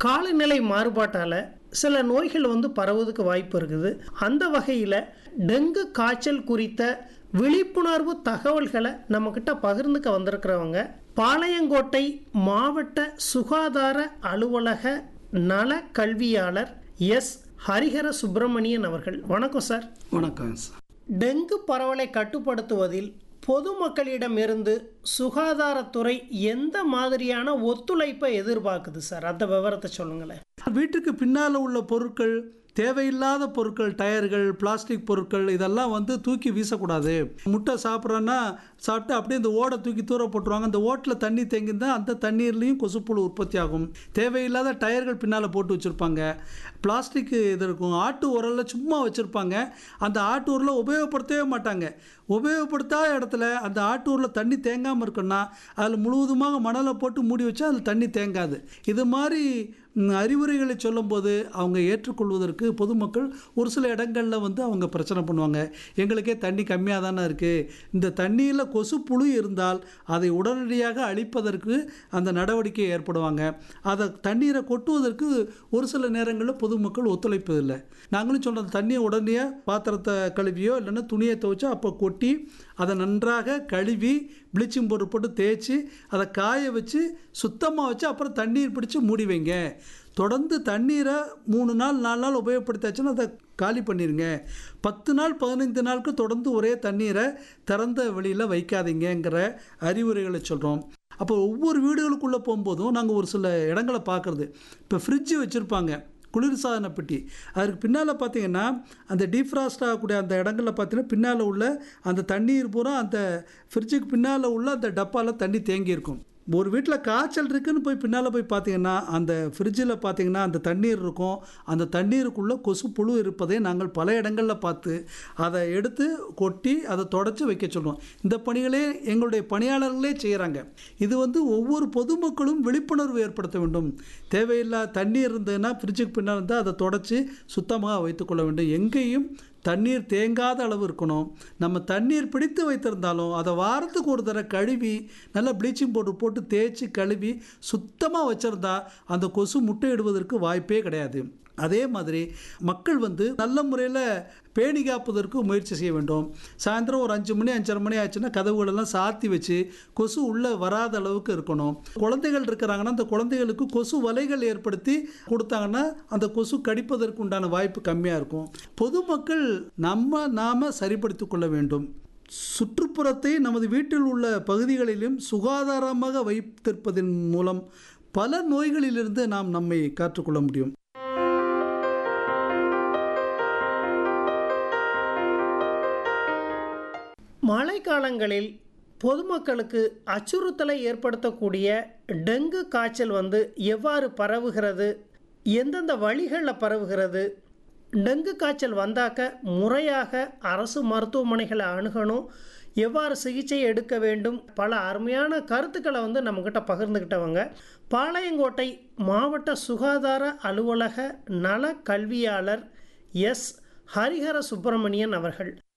காலநிலை மாறுபாட்டால் சில நோய்கள் வந்து பரவுவதுக்கு வாய்ப்பு இருக்குது அந்த வகையில் டெங்கு காய்ச்சல் குறித்த விழிப்புணர்வு தகவல்களை நம்மக்கிட்ட பகிர்ந்துக்க வந்திருக்கிறவங்க பாளையங்கோட்டை மாவட்ட சுகாதார அலுவலக நல கல்வியாளர் எஸ் ஹரிஹர சுப்பிரமணியன் அவர்கள் வணக்கம் சார் வணக்கம் சார் டெங்கு பரவலை கட்டுப்படுத்துவதில் பொதுமக்களிடமிருந்து சுகாதாரத்துறை எந்த மாதிரியான ஒத்துழைப்பை எதிர்பார்க்குது சார் அந்த விவரத்தை சொல்லுங்களேன் வீட்டுக்கு பின்னால் உள்ள பொருட்கள் தேவையில்லாத பொருட்கள் டயர்கள் பிளாஸ்டிக் பொருட்கள் இதெல்லாம் வந்து தூக்கி வீசக்கூடாது முட்டை சாப்பிட்றோன்னா சாப்பிட்டு அப்படியே இந்த ஓடை தூக்கி தூர போட்டுருவாங்க அந்த ஓட்டில் தண்ணி தேங்கியிருந்தால் அந்த தண்ணீர்லேயும் கொசுப்புழு உற்பத்தி ஆகும் தேவையில்லாத டயர்கள் பின்னால் போட்டு வச்சுருப்பாங்க பிளாஸ்டிக் இது இருக்கும் ஆட்டு உரலில் சும்மா வச்சுருப்பாங்க அந்த ஆட்டு உரலை உபயோகப்படுத்தவே மாட்டாங்க உபயோகப்படுத்தாத இடத்துல அந்த ஆட்டு உரலில் தண்ணி தேங்காமல் இருக்குன்னா அதில் முழுவதுமாக மணலை போட்டு மூடி வச்சா அதில் தண்ணி தேங்காது இது மாதிரி ம், அறிவுரைகளை சொல்லும்போது அவங்க ஏற்றுக்கொள்வதற்கு பொதுமக்கள் ஒரு சில இடங்களில் வந்து அவங்க பிரச்சனை பண்ணுவாங்க எங்களுக்கே தண்ணி கம்மியாக தானே இருக்குது இந்த தண்ணியில் கொசு புழு இருந்தால் அதை உடனடியாக அழிப்பதற்கு அந்த நடவடிக்கை ஏற்படுவாங்க அதை தண்ணீரை கொட்டுவதற்கு ஒரு சில நேரங்களில் பொதுமக்கள் ஒத்துழைப்பதில்லை நாங்களும் சொல்கிற தண்ணியை உடனே பாத்திரத்தை கழுவியோ இல்லைன்னா துணியை துவைச்சோ அப்போ கொட்டி அதை நன்றாக கழுவி ப்ளீச்சிங் பவுடர் போட்டு தேய்ச்சி அதை காய வச்சு சுத்தமாக வச்சு அப்புறம் தண்ணீர் பிடிச்சி மூடி வைங்க தொடர்ந்து தண்ணீரை மூணு நாள் நாலு நாள் உபயோகப்படுத்தாச்சுன்னா அதை காலி பண்ணிடுங்க பத்து நாள் பதினைந்து நாளுக்கு தொடர்ந்து ஒரே தண்ணீரை திறந்த வெளியில் வைக்காதீங்கங்கிற அறிவுரைகளை சொல்கிறோம் அப்போ ஒவ்வொரு வீடுகளுக்குள்ளே போகும்போதும் நாங்கள் ஒரு சில இடங்களை பார்க்குறது இப்போ ஃப்ரிட்ஜு வச்சுருப்பாங்க குளிர்சாதன பெட்டி அதுக்கு பின்னால் பார்த்தீங்கன்னா அந்த டீஃப்ராஸ்ட் ஆகக்கூடிய அந்த இடங்களில் பார்த்தீங்கன்னா பின்னால் உள்ள அந்த தண்ணீர் பூரா அந்த ஃப்ரிட்ஜுக்கு பின்னால் உள்ள அந்த டப்பாவில் தண்ணி தேங்கி இருக்கும் ஒரு வீட்டில் காய்ச்சல் இருக்குன்னு போய் பின்னால் போய் பார்த்தீங்கன்னா அந்த ஃப்ரிட்ஜில் பார்த்தீங்கன்னா அந்த தண்ணீர் இருக்கும் அந்த தண்ணீருக்குள்ளே கொசு புழு இருப்பதை நாங்கள் பல இடங்களில் பார்த்து அதை எடுத்து கொட்டி அதை தொடச்சி வைக்க சொல்லுவோம் இந்த பணிகளே எங்களுடைய பணியாளர்களே செய்கிறாங்க இது வந்து ஒவ்வொரு பொதுமக்களும் விழிப்புணர்வு ஏற்படுத்த வேண்டும் தேவையில்லா தண்ணீர் இருந்ததுன்னா ஃப்ரிட்ஜுக்கு பின்னால் இருந்தால் அதை தொடச்சி சுத்தமாக வைத்துக்கொள்ள வேண்டும் எங்கேயும் தண்ணீர் தேங்காத அளவு இருக்கணும் நம்ம தண்ணீர் பிடித்து வைத்திருந்தாலும் அதை வாரத்துக்கு ஒரு தடவை கழுவி நல்லா ப்ளீச்சிங் பவுடர் போட்டு தேய்ச்சி கழுவி சுத்தமாக வச்சுருந்தா அந்த கொசு முட்டையிடுவதற்கு வாய்ப்பே கிடையாது அதே மாதிரி மக்கள் வந்து நல்ல முறையில் பேணி காப்பதற்கு முயற்சி செய்ய வேண்டும் சாயந்தரம் ஒரு அஞ்சு மணி அஞ்சரை மணி ஆச்சுன்னா கதவுகளெல்லாம் சாத்தி வச்சு கொசு உள்ளே வராத அளவுக்கு இருக்கணும் குழந்தைகள் இருக்கிறாங்கன்னா அந்த குழந்தைகளுக்கு கொசு வலைகள் ஏற்படுத்தி கொடுத்தாங்கன்னா அந்த கொசு கடிப்பதற்கு உண்டான வாய்ப்பு கம்மியாக இருக்கும் பொதுமக்கள் நம்ம நாம சரிப்படுத்தி கொள்ள வேண்டும் சுற்றுப்புறத்தை நமது வீட்டில் உள்ள பகுதிகளிலும் சுகாதாரமாக வைத்திருப்பதன் மூலம் பல நோய்களிலிருந்து நாம் நம்மை காற்றுக்கொள்ள முடியும் மழைக்காலங்களில் பொதுமக்களுக்கு அச்சுறுத்தலை ஏற்படுத்தக்கூடிய டெங்கு காய்ச்சல் வந்து எவ்வாறு பரவுகிறது எந்தெந்த வழிகளில் பரவுகிறது டெங்கு காய்ச்சல் வந்தாக்க முறையாக அரசு மருத்துவமனைகளை அணுகணும் எவ்வாறு சிகிச்சை எடுக்க வேண்டும் பல அருமையான கருத்துக்களை வந்து நம்மக்கிட்ட பகிர்ந்துக்கிட்டவங்க பாளையங்கோட்டை மாவட்ட சுகாதார அலுவலக நல கல்வியாளர் எஸ் ஹரிஹர சுப்பிரமணியன் அவர்கள்